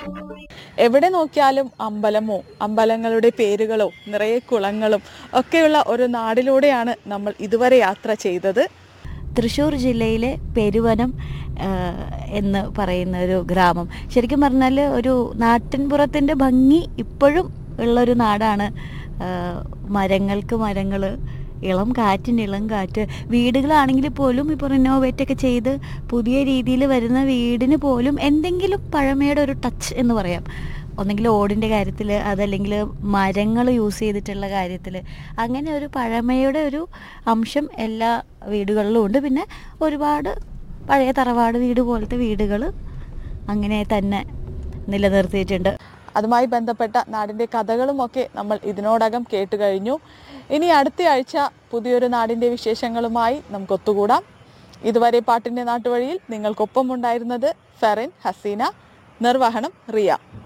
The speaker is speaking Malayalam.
എവിടെ നോക്കിയാലും അമ്പലമോ അമ്പലങ്ങളുടെ പേരുകളോ നിറയെ കുളങ്ങളും ഒക്കെയുള്ള ഒരു നാടിലൂടെയാണ് നമ്മൾ ഇതുവരെ യാത്ര ചെയ്തത് തൃശ്ശൂർ ജില്ലയിലെ പെരുവനം ആ, എന്ന് പറയുന്ന ഒരു ഗ്രാമം ശരിക്കും പറഞ്ഞാൽ ഒരു നാട്ടിൻപുറത്തിൻ്റെ ഭംഗി ഇപ്പോഴും ഉള്ളൊരു നാടാണ് ആ, മരങ്ങൾക്ക് മരങ്ങൾ ഇളം കാറ്റിന് ഇളം കാറ്റ് വീടുകളാണെങ്കിൽ പോലും ഇപ്പോൾ റിനോവേറ്റ് ഒക്കെ ചെയ്ത് പുതിയ രീതിയിൽ വരുന്ന വീടിന് പോലും എന്തെങ്കിലും പഴമയുടെ ഒരു ടച്ച് എന്ന് പറയാം ഒന്നെങ്കിൽ ഓടിൻ്റെ കാര്യത്തിൽ അതല്ലെങ്കിൽ മരങ്ങൾ യൂസ് ചെയ്തിട്ടുള്ള കാര്യത്തിൽ അങ്ങനെ ഒരു പഴമയുടെ ഒരു അംശം എല്ലാ വീടുകളിലും ഉണ്ട് പിന്നെ ഒരുപാട് പഴയ തറവാട് വീട് പോലത്തെ വീടുകൾ അങ്ങനെ തന്നെ നിലനിർത്തിയിട്ടുണ്ട് അതുമായി ബന്ധപ്പെട്ട നാടിൻ്റെ കഥകളും ഒക്കെ നമ്മൾ ഇതിനോടകം കേട്ട് കഴിഞ്ഞു ഇനി അടുത്ത ആഴ്ച പുതിയൊരു നാടിൻ്റെ വിശേഷങ്ങളുമായി നമുക്ക് ഒത്തുകൂടാം ഇതുവരെ പാട്ടിൻ്റെ നാട്ടുവഴിയിൽ നിങ്ങൾക്കൊപ്പം ഉണ്ടായിരുന്നത് ഫെറിൻ ഹസീന നിർവഹണം റിയ